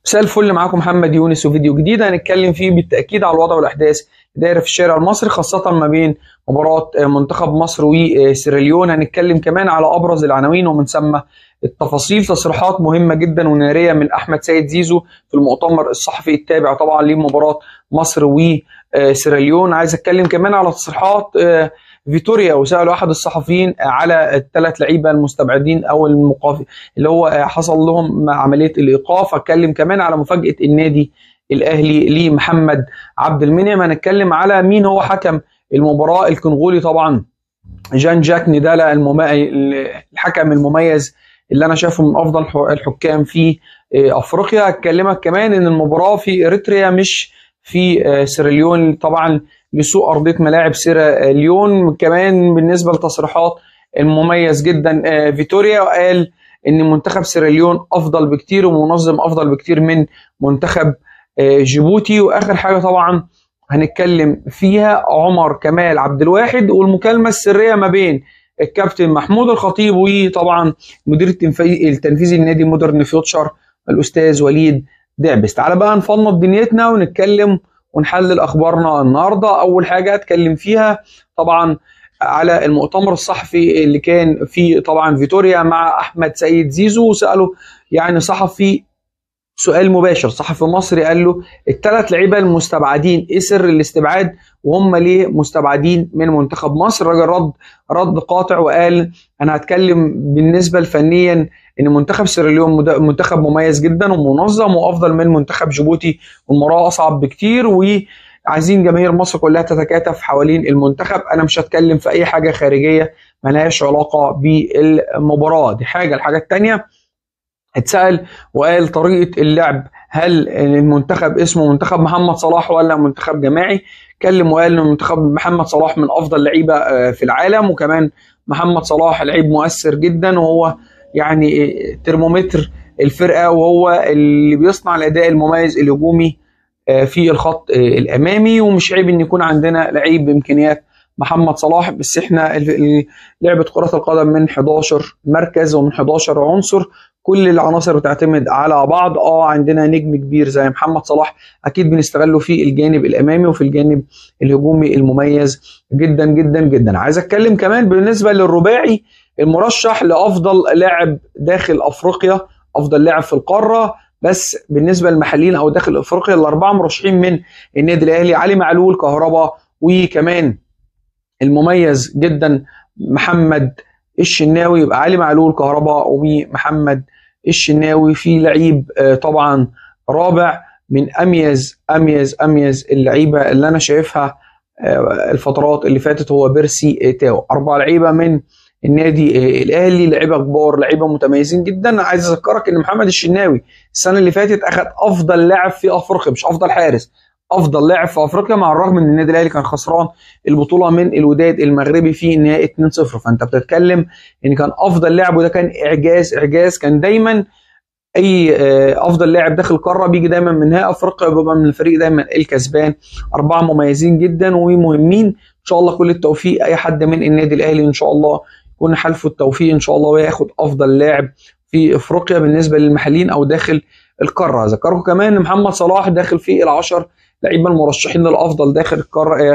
مساء الفل معاكم محمد يونس وفيديو جديد هنتكلم فيه بالتاكيد على الوضع والاحداث دايره في الشارع المصري خاصه ما بين مباراه منتخب مصر وسيراليون هنتكلم كمان على ابرز العناوين ومن ثم التفاصيل تصريحات مهمه جدا وناريه من احمد سيد زيزو في المؤتمر الصحفي التابع طبعا لمباراه مصر وسيراليون عايز اتكلم كمان على تصريحات فيتوريا وسالوا احد الصحفيين على الثلاث لعيبه المستبعدين او المقاف اللي هو حصل لهم عمليه الايقاف اتكلم كمان على مفاجاه النادي الاهلي لمحمد عبد المنعم هنتكلم على مين هو حكم المباراه الكونغولي طبعا جان جاك ندالا الممي... الحكم المميز اللي انا شايفه من افضل الحكام في افريقيا هكلمك كمان ان المباراه في اريتريا مش في سيراليون طبعا لسوء ارضيه ملاعب سيراليون كمان بالنسبه لتصريحات المميز جدا فيتوريا وقال ان منتخب سيراليون افضل بكتير ومنظم افضل بكتير من منتخب جيبوتي واخر حاجه طبعا هنتكلم فيها عمر كمال عبد الواحد والمكالمه السريه ما بين الكابتن محمود الخطيب وطبعا مدير التنفيذي لنادي مودرن فيوتشر الاستاذ وليد دعبس تعالى بقى نفنط دنيتنا ونتكلم ونحلل اخبارنا النهارده اول حاجه اتكلم فيها طبعا على المؤتمر الصحفي اللي كان فيه طبعا فيتوريا مع احمد سيد زيزو وساله يعني صحفي سؤال مباشر صحفي مصري قال له الثلاث لعيبه المستبعدين ايه سر الاستبعاد وهم ليه مستبعدين من منتخب مصر الراجل رد رد قاطع وقال انا هتكلم بالنسبه فنيا ان منتخب سيراليون منتخب مميز جدا ومنظم وافضل من منتخب جيبوتي والمباراه اصعب بكتير وعايزين جماهير مصر كلها تتكاتف حوالين المنتخب انا مش هتكلم في اي حاجه خارجيه ملهاش علاقه بالمباراه دي حاجه الحاجه الثانيه اتسال وقال طريقه اللعب هل المنتخب اسمه منتخب محمد صلاح ولا منتخب جماعي اتكلم وقال ان منتخب محمد صلاح من افضل لعيبه في العالم وكمان محمد صلاح لعيب مؤثر جدا وهو يعني ترمومتر الفرقه وهو اللي بيصنع الاداء المميز الهجومي في الخط الامامي ومش عيب ان يكون عندنا لعيب بامكانيات محمد صلاح بس احنا لعبه كره القدم من 11 مركز ومن 11 عنصر كل العناصر بتعتمد على بعض اه عندنا نجم كبير زي محمد صلاح اكيد بنستغله في الجانب الامامي وفي الجانب الهجومي المميز جدا جدا جدا عايز اتكلم كمان بالنسبه للرباعي المرشح لافضل لاعب داخل افريقيا افضل لاعب في القاره بس بالنسبه للمحليين او داخل افريقيا الاربعه مرشحين من النادي الاهلي علي معلول كهربا وكمان المميز جدا محمد الشناوي يبقى علي معلول كهربا ومحمد الشناوي في لعيب طبعا رابع من اميز اميز اميز اللعيبه اللي انا شايفها الفترات اللي فاتت هو بيرسي تاو اربع لعيبه من النادي الاهلي لعيبه كبار لعيبه متميزين جدا عايز اذكرك ان محمد الشناوي السنه اللي فاتت اخذ افضل لاعب في افريقيا مش افضل حارس افضل لاعب في افريقيا مع الرغم ان النادي الاهلي كان خسران البطوله من الوداد المغربي في النهائي 2-0 فانت بتتكلم ان كان افضل لاعب وده كان اعجاز اعجاز كان دايما اي افضل لاعب داخل القاره بيجي دايما من نهائي افريقيا بيبقى من الفريق دايما الكسبان اربعه مميزين جدا ومهمين ان شاء الله كل التوفيق اي حد من النادي الاهلي ان شاء الله يكون حالفه التوفيق ان شاء الله وياخد افضل لاعب في افريقيا بالنسبه للمحليين او داخل القاره اذكركم كمان ان محمد صلاح داخل في العشر لعيبه المرشحين للافضل داخل القاره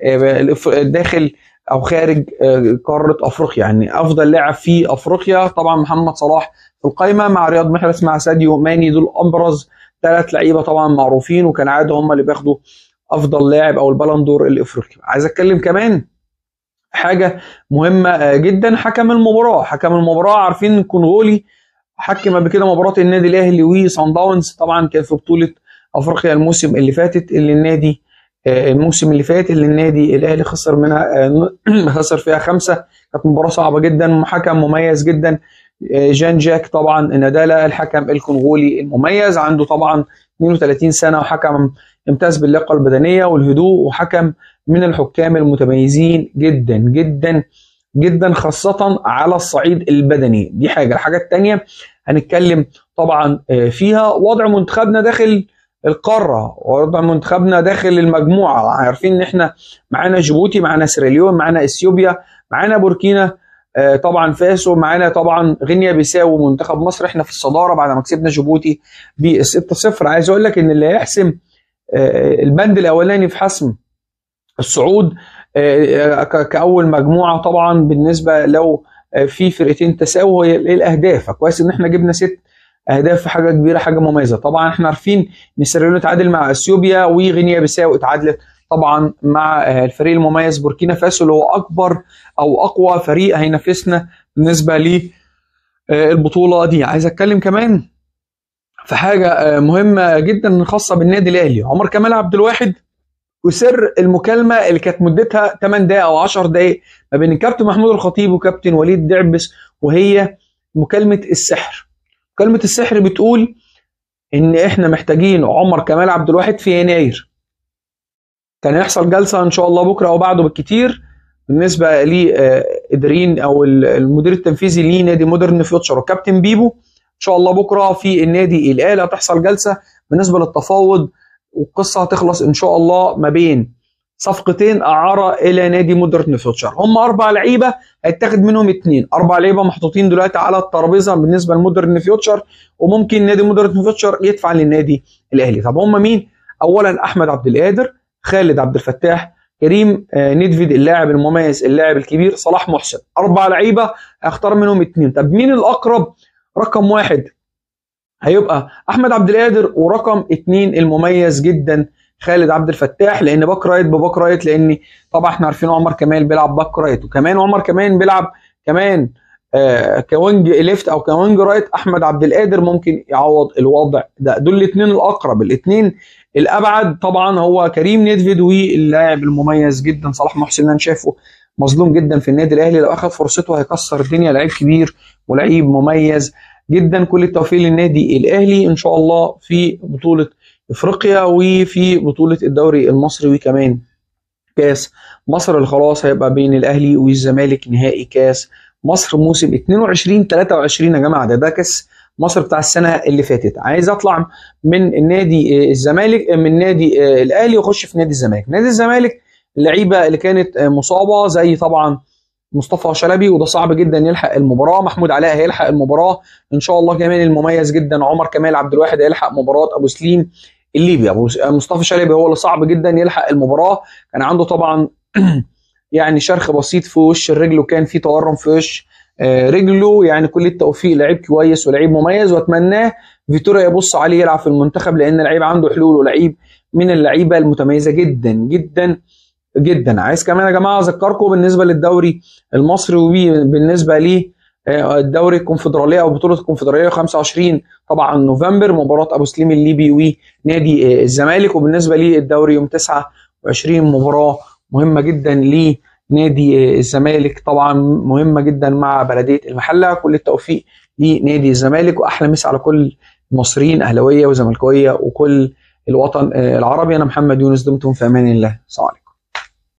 داخل او خارج قاره افريقيا يعني افضل لاعب في افريقيا طبعا محمد صلاح في القائمه مع رياض محرز مع ساديو ماني دول ابرز ثلاث لعيبه طبعا معروفين وكان عاده هم اللي بياخدوا افضل لاعب او البالندور الافريقي عايز اتكلم كمان حاجه مهمه جدا حكم المباراه حكم المباراه عارفين الكونغولي حكم قبل كده مباراه النادي الاهلي وصن داونز طبعا كان في بطوله افريقيا الموسم اللي فاتت اللي النادي الموسم اللي فات اللي النادي الاهلي خسر منها خسر فيها خمسه كانت مباراه صعبه جدا حكم مميز جدا جان جاك طبعا ندالا الحكم الكونغولي المميز عنده طبعا 32 سنه وحكم يمتاز باللياقه البدنيه والهدوء وحكم من الحكام المتميزين جدا جدا جدا خاصة على الصعيد البدني دي حاجة الحاجة التانية هنتكلم طبعا فيها وضع منتخبنا داخل القاره وضع منتخبنا داخل المجموعه عارفين ان احنا معانا جيبوتي معانا سيراليون معانا اثيوبيا معانا بوركينا آه، طبعا فاسو معانا طبعا غينيا بيساو ومنتخب مصر احنا في الصداره بعد ما كسبنا جيبوتي ب 6-0 عايز اقول لك ان اللي هيحسم آه، البند الاولاني في حسم الصعود آه، ك- كاول مجموعه طبعا بالنسبه لو آه، في فرقتين تساووا هي إيه الاهداف فكويس ان احنا جبنا ست اهداف في حاجه كبيره حاجه مميزه طبعا احنا عارفين ان سيراليون اتعادل مع اثيوبيا وغينيا بيساو اتعادلت طبعا مع آه، الفريق المميز بوركينا فاسو اللي هو اكبر او اقوى فريق هينافسنا بالنسبه لي آه، البطوله دي عايز اتكلم كمان في حاجه آه، مهمه جدا خاصه بالنادي الاهلي عمر كمال عبد الواحد وسر المكالمه اللي كانت مدتها 8 دقائق او 10 دقائق ما بين الكابتن محمود الخطيب وكابتن وليد دعبس وهي مكالمه السحر مكالمه السحر بتقول ان احنا محتاجين عمر كمال عبد الواحد في يناير كان هيحصل جلسه ان شاء الله بكره او بعده بالكتير بالنسبه لاداريين او المدير التنفيذي لنادي مودرن فيوتشر وكابتن بيبو ان شاء الله بكره في النادي الاهلي هتحصل جلسه بالنسبه للتفاوض والقصه هتخلص ان شاء الله ما بين صفقتين اعاره الى نادي مودرن فيوتشر هم اربع لعيبه هيتاخد منهم اثنين اربع لعيبه محطوطين دلوقتي على الترابيزه بالنسبه لمودرن فيوتشر وممكن نادي مودرن فيوتشر يدفع للنادي الاهلي طب هم مين اولا احمد عبد القادر خالد عبد الفتاح كريم آه، ندفيد اللاعب المميز اللاعب الكبير صلاح محسن اربع لعيبه هختار منهم اثنين طب مين الاقرب رقم واحد هيبقى احمد عبد القادر ورقم اثنين المميز جدا خالد عبد الفتاح لان باك رايت بباك رايت لان طبعا احنا عارفين عمر كمال بيلعب باك رايت وكمان عمر كمان بيلعب كمان آه كوينج ليفت او كوينج رايت احمد عبد القادر ممكن يعوض الوضع ده دول الاثنين الاقرب الاثنين الابعد طبعا هو كريم ندفيد واللاعب المميز جدا صلاح محسن انا شايفه مظلوم جدا في النادي الاهلي لو اخذ فرصته هيكسر الدنيا لعيب كبير ولعيب مميز جدا كل التوفيق للنادي الاهلي ان شاء الله في بطوله افريقيا وفي بطوله الدوري المصري وكمان كاس مصر اللي خلاص هيبقى بين الاهلي والزمالك نهائي كاس مصر موسم 22 23 يا جماعه ده ده كاس مصر بتاع السنه اللي فاتت عايز اطلع من النادي آه، الزمالك آه، من نادي آه، الاهلي واخش في نادي الزمالك نادي الزمالك اللعيبه اللي كانت آه، مصابه زي طبعا مصطفى شلبي وده صعب جدا يلحق المباراه محمود علاء هيلحق المباراه ان شاء الله كمان المميز جدا عمر كمال عبد الواحد هيلحق مباراه ابو سليم الليبي ابو س- مصطفى شلبي هو اللي صعب جدا يلحق المباراه كان عنده طبعا يعني شرخ بسيط في وش الرجل وكان في تورم في وش آه، رجله يعني كل التوفيق لعيب كويس ولعيب مميز واتمناه فيتوريا يبص عليه يلعب في المنتخب لان لعيب عنده حلول ولعيب من اللعيبه المتميزه جدا جدا جدا عايز كمان يا جماعه اذكركم بالنسبه للدوري المصري وبالنسبه لي آه، الدوري الكونفدراليه او بطوله الكونفدراليه 25 طبعا نوفمبر مباراه ابو سليم الليبي ونادي آه، الزمالك وبالنسبه لي الدوري يوم 29 مباراه مهمه جدا لنادي آه، الزمالك طبعا مهمه جدا مع بلديه المحله كل التوفيق لنادي الزمالك واحلى مسا على كل المصريين اهلاويه وزملكاويه وكل الوطن آه، العربي انا محمد يونس دمتم في امان الله السلام عليكم